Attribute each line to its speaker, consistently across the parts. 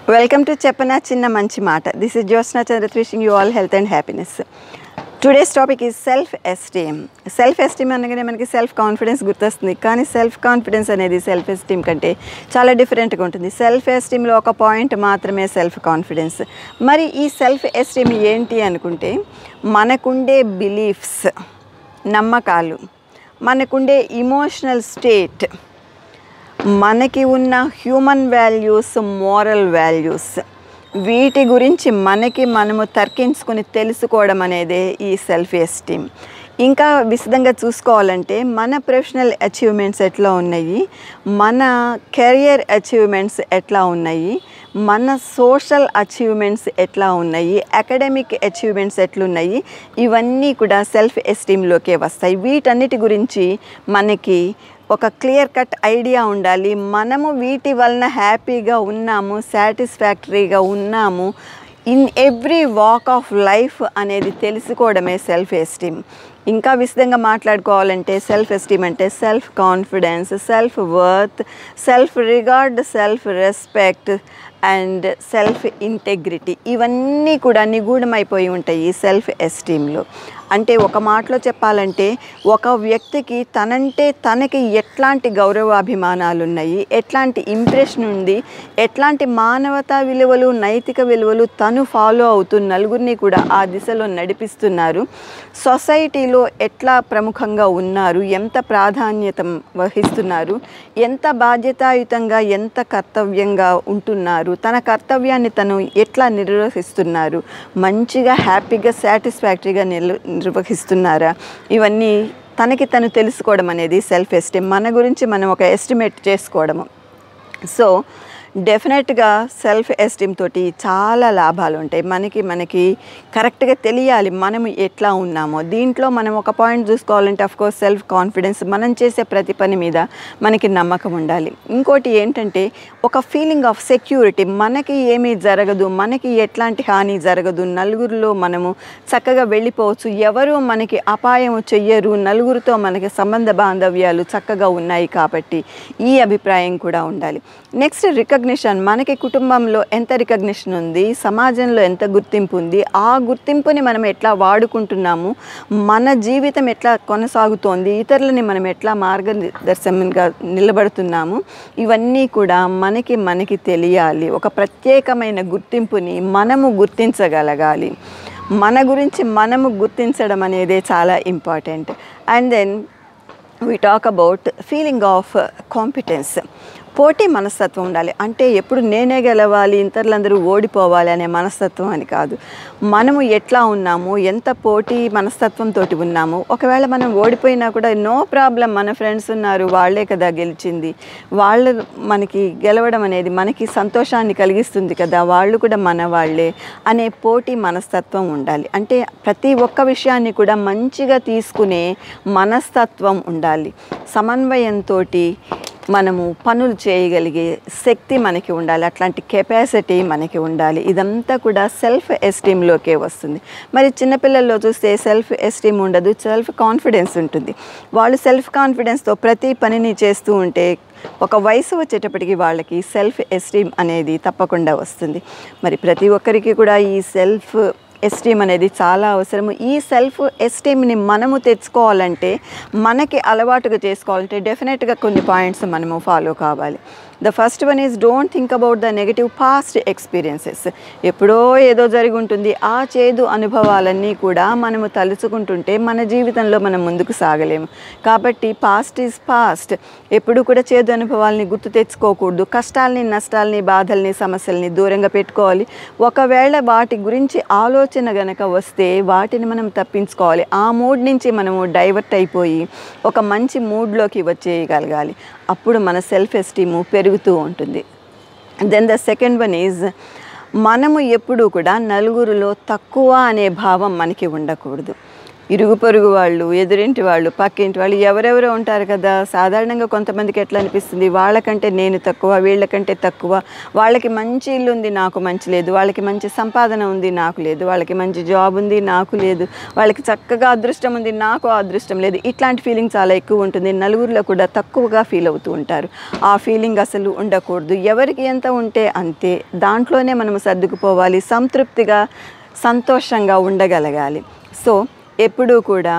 Speaker 1: welcome to చెప్పనా చిన్న మంచి మాట this is Jyotsna Chandra wishing you all health and happiness today's topic is self esteem self esteem అనగానే మనకి సెల్ఫ్ కాన్ఫిడెన్స్ గుర్తొస్తుంది కానీ సెల్ఫ్ కాన్ఫిడెన్స్ అనేది సెల్ఫ్ ఎస్టీమ్ కంటే చాలా డిఫరెంట్గా ఉంటుంది సెల్ఫ్ ఎస్టీమ్లో ఒక పాయింట్ మాత్రమే సెల్ఫ్ కాన్ఫిడెన్స్ మరి ఈ సెల్ఫ్ ఎస్టీమ్ ఏంటి అనుకుంటే మనకుండే బిలీఫ్స్ నమ్మకాలు మనకుండే ఇమోషనల్ స్టేట్ మనకి ఉన్న హ్యూమన్ వాల్యూస్ మోరల్ వాల్యూస్ వీటి గురించి మనకి మనము తర్కించుకొని తెలుసుకోవడం అనేదే ఈ సెల్ఫ్ ఎస్టీమ్ ఇంకా విశదంగా చూసుకోవాలంటే మన ప్రొఫెషనల్ అచీవ్మెంట్స్ ఎట్లా ఉన్నాయి మన కెరియర్ అచీవ్మెంట్స్ ఎట్లా ఉన్నాయి మన సోషల్ అచీవ్మెంట్స్ ఎట్లా ఉన్నాయి అకాడమిక్ అచీవ్మెంట్స్ ఎట్లున్నాయి ఇవన్నీ కూడా సెల్ఫ్ ఎస్టీమ్లోకే వస్తాయి వీటన్నిటి గురించి మనకి ఒక క్లియర్ కట్ ఐడియా ఉండాలి మనము వీటి వలన హ్యాపీగా ఉన్నాము సాటిస్ఫాక్టరీగా ఉన్నాము in every walk of life అనేది తెలుసుకోవడమే సెల్ఫ్ ఎస్టీమ్ ఇంకా విశదంగా మాట్లాడుకోవాలంటే సెల్ఫ్ ఎస్టీమ్ అంటే self confidence self worth self regard self respect and self integrity ఇవన్నీ కూడా నిగూఢమైపోయి ఉంటాయి ఈ సెల్ఫ్ ఎస్టీమ్లో అంటే ఒక మాటలో చెప్పాలంటే ఒక వ్యక్తికి తనంటే తనకి ఎట్లాంటి గౌరవాభిమానాలు ఉన్నాయి ఎట్లాంటి ఇంప్రెషన్ ఉంది ఎట్లాంటి మానవతా విలువలు నైతిక విలువలు తను ఫాలో అవుతూ నలుగురిని కూడా ఆ దిశలో నడిపిస్తున్నారు సొసైటీలో ఎట్లా ప్రముఖంగా ఉన్నారు ఎంత ప్రాధాన్యత వహిస్తున్నారు ఎంత బాధ్యతాయుతంగా ఎంత కర్తవ్యంగా ఉంటున్నారు తన కర్తవ్యాన్ని తను ఎట్లా నిర్వహిస్తున్నారు మంచిగా హ్యాపీగా సాటిస్ఫాక్టరీగా నిల్ నిర్వహిస్తున్నారా ఇవన్నీ తనకి తను తెలుసుకోవడం అనేది సెల్ఫ్ ఎస్టీమ్ మన గురించి మనం ఒక ఎస్టిమేట్ చేసుకోవడము సో డెఫినెట్గా సెల్ఫ్ ఎస్టీమ్ తోటి చాలా లాభాలు ఉంటాయి మనకి మనకి కరెక్ట్గా తెలియాలి మనం ఎట్లా ఉన్నామో దీంట్లో మనం ఒక పాయింట్ చూసుకోవాలంటే కోర్స్ సెల్ఫ్ కాన్ఫిడెన్స్ మనం చేసే ప్రతి పని మీద మనకి నమ్మకం ఉండాలి ఇంకోటి ఏంటంటే ఒక ఫీలింగ్ ఆఫ్ సెక్యూరిటీ మనకి ఏమీ జరగదు మనకి ఎట్లాంటి హాని జరగదు నలుగురిలో మనము చక్కగా వెళ్ళిపోవచ్చు ఎవరు మనకి అపాయం చెయ్యరు నలుగురితో మనకి సంబంధ బాంధవ్యాలు చక్కగా ఉన్నాయి కాబట్టి ఈ అభిప్రాయం కూడా ఉండాలి నెక్స్ట్ రికగ్నిషన్ మనకి కుటుంబంలో ఎంత రికగ్నిషన్ ఉంది సమాజంలో ఎంత గుర్తింపు ఉంది ఆ గుర్తింపుని మనం ఎట్లా వాడుకుంటున్నాము మన జీవితం ఎట్లా కొనసాగుతోంది ఇతరులని మనం ఎట్లా మార్గదర్శనంగా నిలబడుతున్నాము ఇవన్నీ కూడా మనకి మనకి తెలియాలి ఒక ప్రత్యేకమైన గుర్తింపుని మనము గుర్తించగలగాలి మన గురించి మనము గుర్తించడం అనేది చాలా important and then we talk about feeling of competence పోటీ మనస్తత్వం ఉండాలి అంటే ఎప్పుడు నేనే గెలవాలి ఇతరులందరూ ఓడిపోవాలి అనే మనస్తత్వం అని కాదు మనము ఎట్లా ఉన్నాము ఎంత పోటీ మనస్తత్వంతో ఉన్నాము ఒకవేళ మనం ఓడిపోయినా కూడా నో ప్రాబ్లం మన ఫ్రెండ్స్ ఉన్నారు వాళ్ళే కదా గెలిచింది వాళ్ళు మనకి గెలవడం అనేది మనకి సంతోషాన్ని కలిగిస్తుంది కదా వాళ్ళు కూడా మన వాళ్ళే అనే పోటీ మనస్తత్వం ఉండాలి అంటే ప్రతి ఒక్క విషయాన్ని కూడా మంచిగా తీసుకునే మనస్తత్వం ఉండాలి సమన్వయంతో మనము పనులు చేయగలిగే శక్తి మనకి ఉండాలి అట్లాంటి కెపాసిటీ మనకి ఉండాలి ఇదంతా కూడా సెల్ఫ్ ఎస్టీమ్లోకే వస్తుంది మరి చిన్నపిల్లల్లో చూస్తే సెల్ఫ్ ఎస్టీమ్ ఉండదు సెల్ఫ్ కాన్ఫిడెన్స్ ఉంటుంది వాళ్ళు సెల్ఫ్ కాన్ఫిడెన్స్తో ప్రతి పనిని చేస్తూ ఉంటే ఒక వయసు వచ్చేటప్పటికి వాళ్ళకి సెల్ఫ్ ఎస్టీమ్ అనేది తప్పకుండా వస్తుంది మరి ప్రతి ఒక్కరికి కూడా ఈ సెల్ఫ్ ఎస్టీమ్ అనేది చాలా అవసరము ఈ సెల్ఫ్ ఎస్టీమ్ని మనము తెచ్చుకోవాలంటే మనకి అలవాటుగా చేసుకోవాలంటే డెఫినెట్గా కొన్ని పాయింట్స్ మనము ఫాలో కావాలి the first one is don't think about the negative past experiences ఎప్పుడో ఏదో జరిగి ఉంటుంది ఆ చేదు అనుభవాలన్నీ కూడా మనము తలుచుకుంటుంటే మన జీవితంలో మనం ముందుకు సాగలేము కాబట్టి పాస్ట్ ఈజ్ పాస్ట్ ఎప్పుడు కూడా చేదు అనుభవాల్ని గుర్తు తెచ్చుకోకూడదు కష్టాలని నష్టాలని బాధల్ని సమస్యల్ని దూరంగా పెట్టుకోవాలి ఒకవేళ వాటి గురించి ఆలోచన గనక వస్తే వాటిని మనం తప్పించుకోవాలి ఆ మూడ్ నుంచి మనము డైవర్ట్ అయిపోయి ఒక మంచి మూడ్లోకి వచ్చేయగలగాలి అప్పుడు మన సెల్ఫ్ ఎస్టీము పెరుగుతూ ఉంటుంది then the second one is మనము ఎప్పుడూ కూడా నలుగురిలో తక్కువ అనే భావం మనకి ఉండకూడదు ఇరుగు పొరుగు వాళ్ళు ఎదురింటి వాళ్ళు పక్కింటి వాళ్ళు ఎవరెవరో ఉంటారు కదా సాధారణంగా కొంతమందికి ఎట్లా అనిపిస్తుంది వాళ్ళకంటే నేను తక్కువ వీళ్ళకంటే తక్కువ వాళ్ళకి మంచి ఇల్లు ఉంది నాకు మంచి లేదు వాళ్ళకి మంచి సంపాదన ఉంది నాకు లేదు వాళ్ళకి మంచి జాబ్ ఉంది నాకు లేదు వాళ్ళకి చక్కగా అదృష్టం ఉంది నాకు ఆ అదృష్టం లేదు ఇట్లాంటి ఫీలింగ్ చాలా ఎక్కువ ఉంటుంది నలుగురిలో కూడా తక్కువగా ఫీల్ అవుతూ ఉంటారు ఆ ఫీలింగ్ అసలు ఉండకూడదు ఎవరికి ఎంత ఉంటే అంతే దాంట్లోనే మనం సర్దుకుపోవాలి సంతృప్తిగా సంతోషంగా ఉండగలగాలి సో ఎప్పుడూ కూడా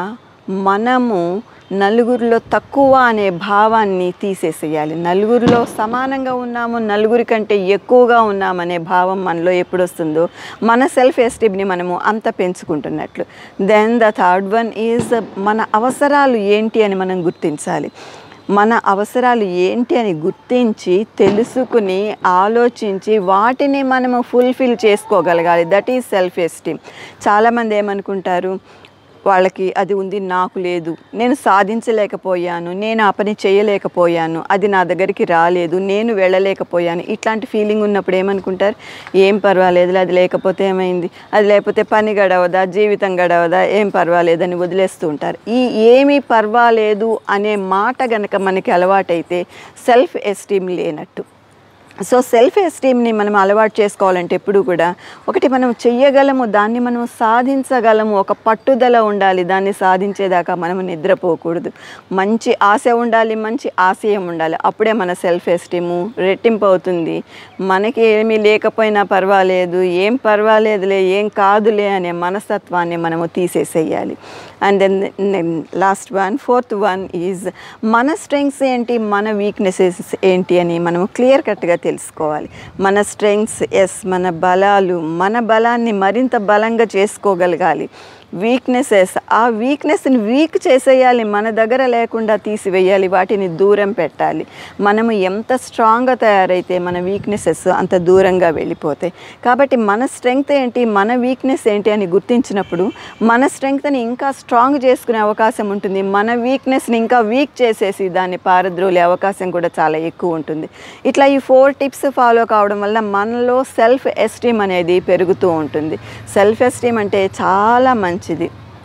Speaker 1: మనము నలుగురిలో తక్కువ అనే భావాన్ని తీసేసేయాలి నలుగురిలో సమానంగా ఉన్నాము నలుగురి కంటే ఎక్కువగా ఉన్నామనే భావం మనలో ఎప్పుడు వస్తుందో మన సెల్ఫ్ ఎస్టీమ్ని మనము అంత పెంచుకుంటున్నట్లు then the third one is మన అవసరాలు ఏంటి అని మనం గుర్తించాలి మన అవసరాలు ఏంటి అని గుర్తించి తెలుసుకుని ఆలోచించి వాటిని మనము ఫుల్ఫిల్ చేసుకోగలగాలి దట్ ఈజ్ సెల్ఫ్ ఎస్టీమ్ చాలామంది ఏమనుకుంటారు వాళ్ళకి అది ఉంది నాకు లేదు నేను సాధించలేకపోయాను నేను ఆ పని చేయలేకపోయాను అది నా దగ్గరికి రాలేదు నేను వెళ్ళలేకపోయాను ఇట్లాంటి ఫీలింగ్ ఉన్నప్పుడు ఏమనుకుంటారు ఏం పర్వాలేదులే అది లేకపోతే ఏమైంది అది లేకపోతే పని గడవదా జీవితం గడవదా ఏం పర్వాలేదని వదిలేస్తూ ఉంటారు ఈ ఏమీ పర్వాలేదు అనే మాట గనక మనకి అలవాటైతే సెల్ఫ్ ఎస్టీమ్ లేనట్టు సో సెల్ఫ్ ఎస్టీమ్ని మనం అలవాటు చేసుకోవాలంటే ఎప్పుడు కూడా ఒకటి మనం చెయ్యగలము దాన్ని మనం సాధించగలము ఒక పట్టుదల ఉండాలి దాన్ని సాధించేదాకా మనం నిద్రపోకూడదు మంచి ఆశ ఉండాలి మంచి ఆశయం ఉండాలి అప్పుడే మన సెల్ఫ్ ఎస్టీము రెట్టింపు అవుతుంది మనకి ఏమీ లేకపోయినా పర్వాలేదు ఏం పర్వాలేదులే ఏం కాదులే అనే మనస్తత్వాన్ని మనము తీసేసేయాలి and then last one fourth one is మన స్ట్రెంగ్స్ ఏంటి మన వీక్నెసెస్ ఏంటి అని మనము క్లియర్ కట్గా తెలుసుకోవాలి మన స్ట్రెంగ్స్ ఎస్ మన బలాలు మన బలాన్ని మరింత బలంగా చేసుకోగలగాలి వీక్నెసెస్ ఆ వీక్నెస్ని వీక్ చేసేయాలి మన దగ్గర లేకుండా తీసివేయాలి వాటిని దూరం పెట్టాలి మనము ఎంత స్ట్రాంగ్గా తయారైతే మన వీక్నెసెస్ అంత దూరంగా వెళ్ళిపోతాయి కాబట్టి మన స్ట్రెంగ్త్ ఏంటి మన వీక్నెస్ ఏంటి అని గుర్తించినప్పుడు మన స్ట్రెంగ్త్ని ఇంకా స్ట్రాంగ్ చేసుకునే అవకాశం ఉంటుంది మన వీక్నెస్ని ఇంకా వీక్ చేసేసి దాన్ని పారద్రోలే అవకాశం కూడా చాలా ఎక్కువ ఉంటుంది ఇట్లా ఈ ఫోర్ టిప్స్ ఫాలో కావడం వల్ల మనలో సెల్ఫ్ ఎస్టీమ్ అనేది పెరుగుతూ ఉంటుంది సెల్ఫ్ ఎస్టీమ్ అంటే చాలా మంచిది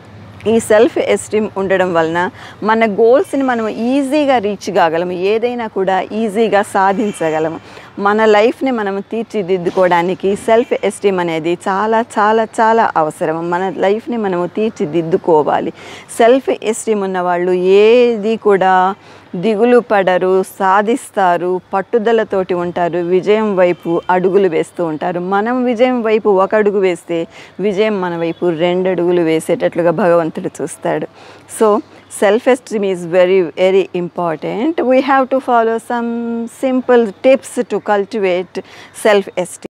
Speaker 1: ఈ సెల్ఫ్ ఎస్టీమ్ ఉండడం వలన మన గోల్స్ని మనం ఈజీగా రీచ్ కాగలము ఏదైనా కూడా ఈజీగా సాధించగలము మన లైఫ్ని మనం తీర్చిదిద్దుకోవడానికి సెల్ఫ్ ఎస్టీమ్ అనేది చాలా చాలా చాలా అవసరం మన లైఫ్ని మనము తీర్చిదిద్దుకోవాలి సెల్ఫ్ ఎస్టీమ్ ఉన్న వాళ్ళు ఏది కూడా దిగులు పడరు సాధిస్తారు పట్టుదలతోటి ఉంటారు విజయం వైపు అడుగులు వేస్తూ ఉంటారు మనం విజయం వైపు ఒక అడుగు వేస్తే విజయం మన వైపు రెండు అడుగులు వేసేటట్లుగా భగవంతుడు చూస్తాడు so self esteem is very very important we have to follow some simple tips to cultivate self esteem